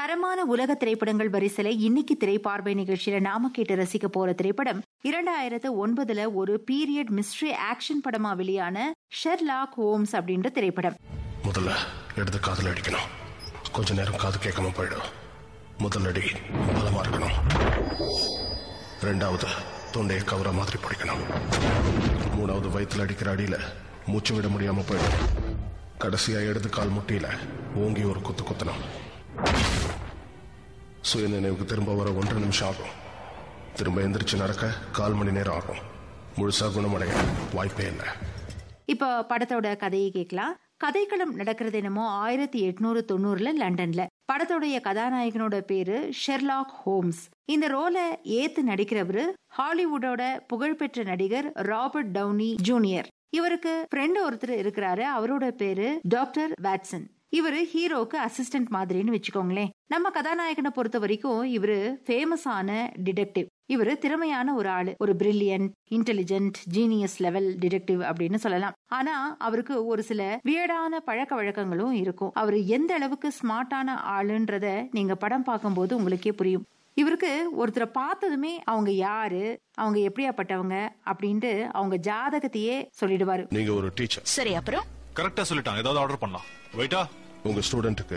தரமான உலக திரைப்படங்கள் வரிசையில இன்னைக்கு திரைப்பார்வை நிகழ்ச்சியில நாம கேட்டு ரசிக்க போற திரைப்படம் இரண்டாயிரத்து ஒன்பதுல ஒரு பீரியட் மிஸ்ட்ரி ஆக்ஷன் படமா வெளியான ஷெர்லாக் ஹோம்ஸ் அப்படின்ற திரைப்படம் முதல்ல எடுத்து காதில் அடிக்கணும் கொஞ்ச நேரம் காது கேட்காம போயிடும் முதல் அடி பலமா இருக்கணும் ரெண்டாவது தொண்டையை கவர மாதிரி பிடிக்கணும் மூணாவது வயிற்றுல அடிக்கிற அடியில மூச்சு விட முடியாம போயிடும் கடைசியா எடுத்து கால் முட்டியில ஓங்கி ஒரு குத்து குத்தணும் சுய நினைவுக்கு திரும்ப வர ஒன்றரை நிமிஷம் ஆகும் திரும்ப எந்திரிச்சு நடக்க கால் மணி நேரம் ஆகும் முழுசா குணமடைய வாய்ப்பே இல்லை இப்போ படத்தோட கதையை கேட்கலாம் கதைக்களம் நடக்கிறது என்னமோ ஆயிரத்தி எட்நூறு தொண்ணூறுல லண்டன்ல படத்தோடைய கதாநாயகனோட பேரு ஷெர்லாக் ஹோம்ஸ் இந்த ரோலை ஏத்து நடிக்கிறவரு ஹாலிவுட்டோட புகழ்பெற்ற நடிகர் ராபர்ட் டவுனி ஜூனியர் இவருக்கு ஃப்ரெண்ட் ஒருத்தர் இருக்கிறாரு அவரோட பேரு டாக்டர் வாட்சன் இவரு ஹீரோக்கு அசிஸ்டன்ட் மாதிரின்னு வச்சுக்கோங்களேன் நம்ம கதாநாயகனை பொறுத்த வரைக்கும் இவரு ஃபேமஸான டிடெக்டிவ் இவரு திறமையான ஒரு ஆளு ஒரு brilliant intelligent genius level detective அப்படின்னு சொல்லலாம் ஆனா அவருக்கு ஒரு சில வியடான பழக்க வழக்கங்களும் இருக்கும் அவர் எந்த அளவுக்கு ஸ்மார்ட்டான ஆளுன்றத நீங்க படம் பார்க்கும்போது உங்களுக்கே புரியும் இவருக்கு ஒருத்தரை பார்த்ததுமே அவங்க யாரு அவங்க எப்படியாப்பட்டவங்க அப்படின்ட்டு அவங்க ஜாதகத்தையே சொல்லிடுவாரு நீங்க ஒரு டீச்சர் சரி அப்புறம் கரெக்டா சொல்லிட்டாங்க ஏதாவது ஆர்டர் பண்ணலாம் வெயிட்டா உங்க ஸ்டூடெண்ட்டுக்கு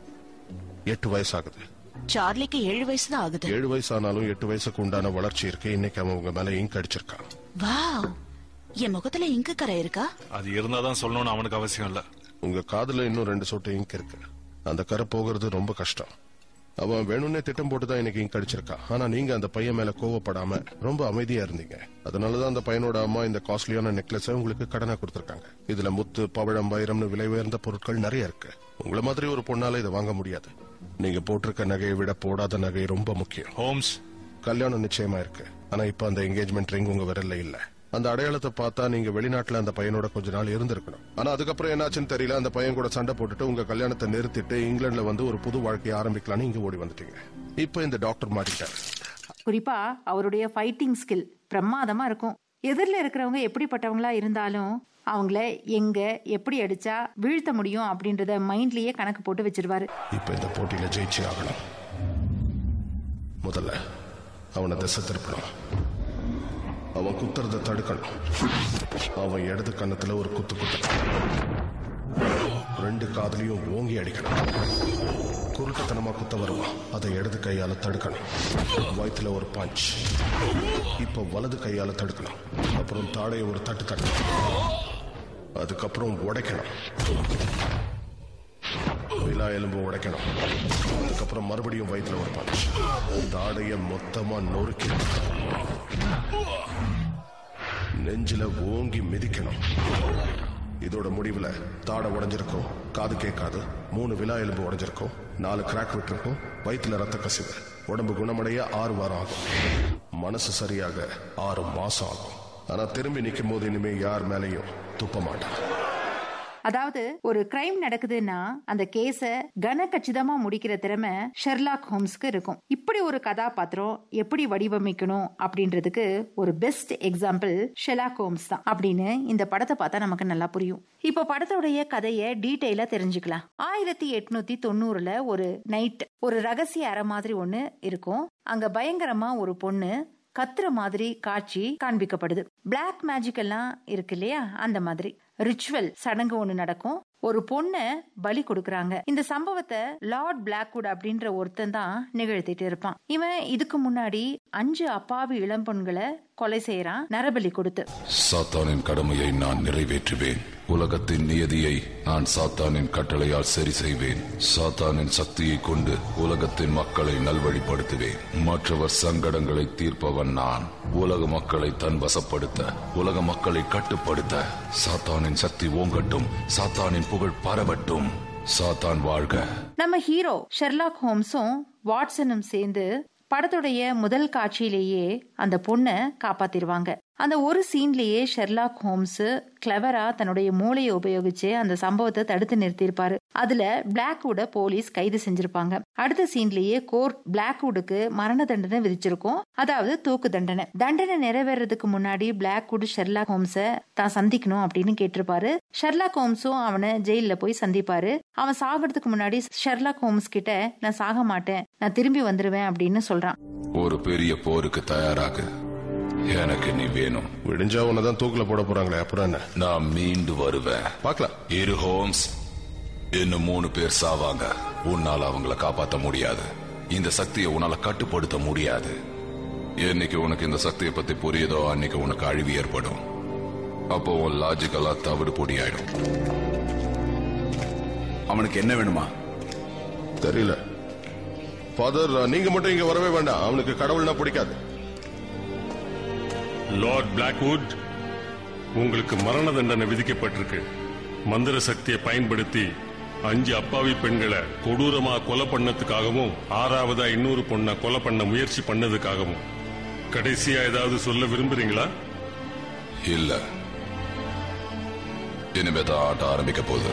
எட்டு வயசு ஆகுது சார்லிக்கு ஏழு வயசு தான் ஆகுது ஏழு வயசு ஆனாலும் எட்டு வயசுக்கு உண்டான வளர்ச்சி இருக்கு இன்னைக்கு அவன் உங்க மேல இங்க் அடிச்சிருக்கான் வாவ் என் முகத்துல இங்கு கரை இருக்கா அது இருந்தாதான் சொல்லணும்னு அவனுக்கு அவசியம் இல்ல உங்க காதுல இன்னும் ரெண்டு சொட்டு இங்க் இருக்கு அந்த கரை போகிறது ரொம்ப கஷ்டம் அவன் வேணும்னே திட்டம் போட்டு தான் இன்னைக்கு இங்க் அடிச்சிருக்கான் ஆனா நீங்க அந்த பையன் மேல கோவப்படாம ரொம்ப அமைதியா இருந்தீங்க அதனாலதான் அந்த பையனோட அம்மா இந்த காஸ்ட்லியான நெக்லஸ உங்களுக்கு கடனா கொடுத்திருக்காங்க இதுல முத்து பவழம் வைரம்னு விலை உயர்ந்த பொருட்கள் நிறைய இருக்கு உங்கள மாதிரி ஒரு பொண்ணால இதை வாங்க முடியாது நீங்க போட்டிருக்க நகையை விட போடாத நகை ரொம்ப முக்கியம் ஹோம்ஸ் கல்யாணம் நிச்சயமா இருக்கு ஆனா இப்ப அந்த என்கேஜ்மெண்ட் ரிங் உங்க விரல்ல இல்ல அந்த அடையாளத்தை பார்த்தா நீங்க வெளிநாட்டுல அந்த பையனோட கொஞ்ச நாள் இருந்திருக்கணும் ஆனா அதுக்கப்புறம் என்னாச்சுன்னு தெரியல அந்த பையன் கூட சண்டை போட்டுட்டு உங்க கல்யாணத்தை நிறுத்திட்டு இங்கிலாந்துல வந்து ஒரு புது வாழ்க்கையை ஆரம்பிக்கலாம்னு இங்க ஓடி வந்துட்டீங்க இப்ப இந்த டாக்டர் மாட்டிட்டாரு குறிப்பா அவருடைய ஃபைட்டிங் ஸ்கில் பிரமாதமா இருக்கும் எதிரில் இருக்கிறவங்க எப்படிப்பட்டவங்களா இருந்தாலும் அவங்கள எங்க எப்படி அடிச்சா வீழ்த்த முடியும் அப்படின்றத மைண்ட்லயே கணக்கு போட்டு வச்சிருவாரு இப்ப இந்த போட்டியில ஜெயிச்சே ஆகணும் முதல்ல அவனை திசை திருப்பணும் அவன் குத்துறத தடுக்கணும் அவன் இடது கன்னத்துல ஒரு குத்து குத்தணும் ரெண்டு காதுலயும் ஓங்கி அடிக்கணும் குருட்டுத்தனமா குத்த வருவான் அதை இடது கையால தடுக்கணும் வயிற்றுல ஒரு பஞ்ச் இப்ப வலது கையால தடுக்கணும் அப்புறம் தாடைய ஒரு தட்டு தட்டணும் அதுக்கப்புறம் உடைக்கணும் விழா எலும்பு உடைக்கணும் அதுக்கப்புறம் மறுபடியும் வயிற்றுல ஒரு பஞ்ச் தாடைய மொத்தமா நொறுக்கி நெஞ்சில ஓங்கி மிதிக்கணும் இதோட முடிவுல தாடை உடைஞ்சிருக்கும் காது கேட்காது மூணு விழா எலும்பு உடைஞ்சிருக்கும் நாலு கிராக் விட்டுருக்கும் வயிற்றுல ரத்த கசிவு உடம்பு குணமடைய ஆறு வாரம் ஆகும் மனசு சரியாக ஆறு மாசம் ஆகும் ஆனா திரும்பி நிற்கும் போது இனிமே யார் மேலேயும் துப்ப மாட்டான் அதாவது ஒரு கிரைம் நடக்குதுன்னா அந்த கேஸ கன கச்சிதமா முடிக்கிற திறமை ஷெர்லாக் ஹோம்ஸ்க்கு இருக்கும் இப்படி ஒரு கதாபாத்திரம் எப்படி வடிவமைக்கணும் அப்படின்றதுக்கு ஒரு பெஸ்ட் எக்ஸாம்பிள் ஷெர்லாக் ஹோம்ஸ் தான் அப்படின்னு இந்த படத்தை பார்த்தா நமக்கு நல்லா புரியும் இப்ப படத்தோடைய கதையை டீட்டெயிலா தெரிஞ்சுக்கலாம் ஆயிரத்தி எட்நூத்தி தொண்ணூறுல ஒரு நைட் ஒரு ரகசிய அறை மாதிரி ஒண்ணு இருக்கும் அங்க பயங்கரமா ஒரு பொண்ணு கத்துற மாதிரி காட்சி காண்பிக்கப்படுது பிளாக் மேஜிக் எல்லாம் இருக்கு இல்லையா அந்த மாதிரி ரிச்சுவல் சடங்கு ஒண்ணு நடக்கும் ஒரு பொண்ண பலி கொடுக்கறாங்க இந்த சம்பவத்தை லார்ட் பிளாக்வுட் அப்படின்ற ஒருத்தன் தான் நிகழ்த்திட்டு இருப்பான் இவன் இதுக்கு முன்னாடி அஞ்சு அப்பாவி இளம்பெண்களை கொலை செய்யறான் நரபலி கொடுத்து சாத்தானின் கடமையை நான் நிறைவேற்றுவேன் உலகத்தின் நியதியை நான் சாத்தானின் கட்டளையால் சரி செய்வேன் சாத்தானின் சக்தியை கொண்டு உலகத்தின் மக்களை நல்வழிப்படுத்துவேன் மற்றவர் சங்கடங்களை தீர்ப்பவன் நான் உலக மக்களை தன் வசப்படுத்த உலக மக்களை கட்டுப்படுத்த சாத்தானின் சக்தி ஓங்கட்டும் சாத்தானின் புகழ் பரவட்டும் சாத்தான் வாழ்க நம்ம ஹீரோ ஷெர்லாக் ஹோம்ஸும் வாட்சனும் சேர்ந்து படத்துடைய முதல் காட்சியிலேயே அந்த பொண்ணை காப்பாத்திருவாங்க அந்த ஒரு சீன்லயே ஷெர்லாக் ஹோம்ஸ் கிளவரா தன்னுடைய மூளையை உபயோகிச்சு அந்த சம்பவத்தை தடுத்து நிறுத்தியிருப்பாரு அதுல பிளாக்வுட போலீஸ் கைது செஞ்சிருப்பாங்க அடுத்த சீன்லயே கோர்ட் பிளாக்வுடுக்கு மரண தண்டனை விதிச்சிருக்கும் அதாவது தூக்கு தண்டனை தண்டனை நிறைவேறதுக்கு முன்னாடி பிளாக்வுட் ஷெர்லாக் ஹோம்ஸ தான் சந்திக்கணும் அப்படின்னு கேட்டிருப்பாரு ஷெர்லாக் ஹோம்ஸும் அவனை ஜெயில போய் சந்திப்பாரு அவன் சாகிறதுக்கு முன்னாடி ஷெர்லாக் ஹோம்ஸ் கிட்ட நான் சாக மாட்டேன் நான் திரும்பி வந்துருவேன் அப்படின்னு சொல்றான் ஒரு பெரிய போருக்கு தயாராக எனக்கு நீ வேணும் விடிஞ்சா உன்னதான் தூக்குல போட போறாங்களே அப்புறம் என்ன நான் மீண்டு வருவேன் பார்க்கலாம் இரு ஹோம்ஸ் இன்னும் மூணு பேர் சாவாங்க உன்னால அவங்கள காப்பாத்த முடியாது இந்த சக்தியை உன்னால கட்டுப்படுத்த முடியாது என்னைக்கு உனக்கு இந்த சக்தியை பத்தி புரியுதோ அன்னைக்கு உனக்கு அழிவு ஏற்படும் அப்போ உன் லாஜிக்கலா தவிடு பொடி ஆயிடும் அவனுக்கு என்ன வேணுமா தெரியல ஃபாதர் நீங்க மட்டும் இங்க வரவே வேண்டாம் அவனுக்கு கடவுள்னா பிடிக்காது லார்ட் பிளாக்வுட் உங்களுக்கு மரண தண்டனை விதிக்கப்பட்டிருக்கு மந்திர சக்தியை பயன்படுத்தி அஞ்சு அப்பாவி பெண்களை கொடூரமா கொலை பண்ணதுக்காகவும் ஆறாவதா இன்னொரு பொண்ணை கொலை பண்ண முயற்சி பண்ணதுக்காகவும் கடைசியா ஏதாவது சொல்ல விரும்புறீங்களா இல்ல இனிமே தான் ஆட்டம் ஆரம்பிக்க போகுது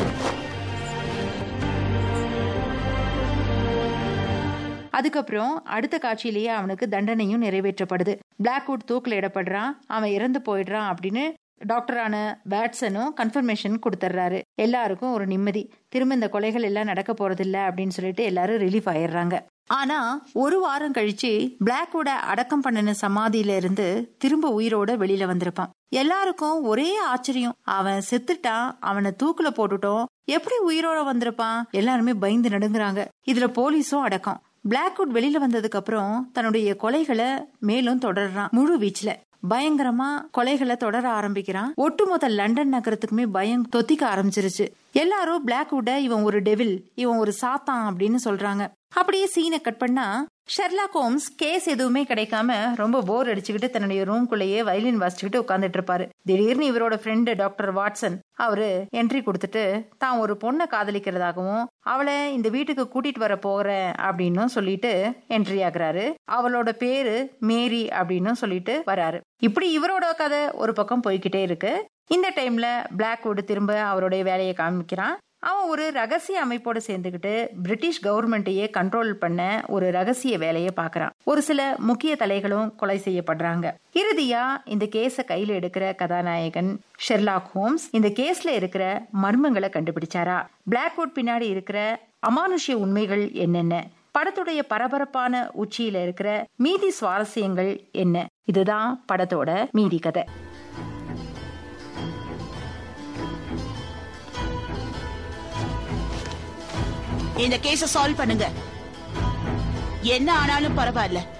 அதுக்கப்புறம் அடுத்த காட்சியிலேயே அவனுக்கு தண்டனையும் நிறைவேற்றப்படுது பிளாக்வுட் தூக்கில் இடப்படுறான் அவன் இறந்து போயிடுறான் அப்படின்னு டாக்டரான பேட்சனும் கன்ஃபர்மேஷன் கொடுத்துட்றாரு எல்லாருக்கும் ஒரு நிம்மதி திரும்ப இந்த கொலைகள் எல்லாம் நடக்க போறதில்ல அப்படின்னு சொல்லிட்டு எல்லாரும் ரிலீஃப் ஆயிடுறாங்க ஆனா ஒரு வாரம் கழிச்சு பிளாக்வுட அடக்கம் பண்ணின சமாதியில இருந்து திரும்ப உயிரோட வெளியில வந்திருப்பான் எல்லாருக்கும் ஒரே ஆச்சரியம் அவன் செத்துட்டான் அவனை தூக்குல போட்டுட்டோம் எப்படி உயிரோட வந்திருப்பான் எல்லாருமே பயந்து நடுங்குறாங்க இதுல போலீஸும் அடக்கம் பிளாக்வுட் வெளியில வந்ததுக்கு அப்புறம் தன்னுடைய கொலைகளை மேலும் தொடர்றான் முழு வீச்சுல பயங்கரமா கொலைகளை தொடர ஆரம்பிக்கிறான் ஒட்டுமொத்த லண்டன் நகரத்துக்குமே பயம் தொத்திக்க ஆரம்பிச்சிருச்சு எல்லாரும் பிளாக்வுட்ட இவன் ஒரு டெவில் இவன் ஒரு சாத்தான் அப்படின்னு சொல்றாங்க அப்படியே சீனை கட் பண்ணா ஷெர்லாக் ஹோம்ஸ் கேஸ் எதுவுமே கிடைக்காம ரொம்ப போர் அடிச்சுக்கிட்டு தன்னுடைய ரூம்குள்ளேயே வயலின் வாசிச்சுக்கிட்டு உட்காந்துட்டு இருப்பாரு திடீர்னு இவரோட ஃப்ரெண்டு டாக்டர் வாட்சன் அவரு என்ட்ரி கொடுத்துட்டு தான் ஒரு பொண்ணை காதலிக்கிறதாகவும் அவளை இந்த வீட்டுக்கு கூட்டிட்டு வர போறேன் அப்படின்னு சொல்லிட்டு என்ட்ரி ஆகுறாரு அவளோட பேரு மேரி அப்படின்னு சொல்லிட்டு வராரு இப்படி இவரோட கதை ஒரு பக்கம் போய்கிட்டே இருக்கு இந்த டைம்ல பிளாக்வுட் திரும்ப அவருடைய வேலையை காமிக்கிறான் அவன் ஒரு ரகசிய அமைப்போட சேர்ந்துக்கிட்டு பிரிட்டிஷ் கவர்மெண்ட்டையே கண்ட்ரோல் பண்ண ஒரு ரகசிய வேலையை பார்க்கறான் ஒரு சில முக்கிய தலைகளும் கொலை செய்யப்படுறாங்க இறுதியா இந்த கேஸ கையில எடுக்கிற கதாநாயகன் ஷெர்லாக் ஹோம்ஸ் இந்த கேஸ்ல இருக்கிற மர்மங்களை கண்டுபிடிச்சாரா பிளாக்வுட் பின்னாடி இருக்கிற அமானுஷ்ய உண்மைகள் என்னென்ன படத்துடைய பரபரப்பான உச்சியில இருக்கிற மீதி சுவாரஸ்யங்கள் என்ன இதுதான் படத்தோட மீதி கதை இந்த கேஸ சால்வ் பண்ணுங்க என்ன ஆனாலும் பரவாயில்ல